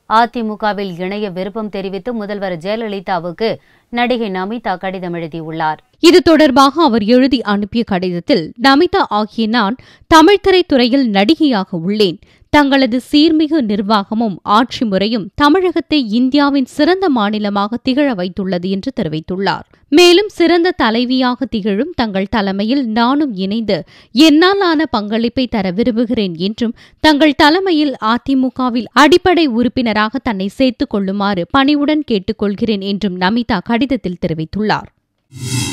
அதிமுகவில் இணைய விருப்பம் தெரிவித்து முதல்வர் ஜெயலலிதாவுக்கு நடிகை நமிதா கடிதம் எழுதியுள்ளார் இது தொடர்பாக அவர் எழுதி அனுப்பிய கடிதத்தில் நமிதா ஆகிய நான் தமிழ் திரைத்துறையில் நடிகையாக உள்ளேன் தங்களது சீர்மிகு நிர்வாகமும் ஆட்சி முறையும் தமிழகத்தை இந்தியாவின் சிறந்த மாநிலமாக திகழ வைத்துள்ளது என்று தெரிவித்துள்ளார் மேலும் சிறந்த தலைவியாக திகழும் தங்கள் தலைமையில் நானும் இணைந்து என்னால் ஆன பங்களிப்பை தர விரும்புகிறேன் என்றும் தங்கள் தலைமையில் அதிமுகவில் அடிப்படை உறுப்பினராக தன்னை சேர்த்துக் கொள்ளுமாறு பணிவுடன் கேட்டுக்கொள்கிறேன் என்றும் நமிதா கடிதத்தில் தெரிவித்துள்ளார்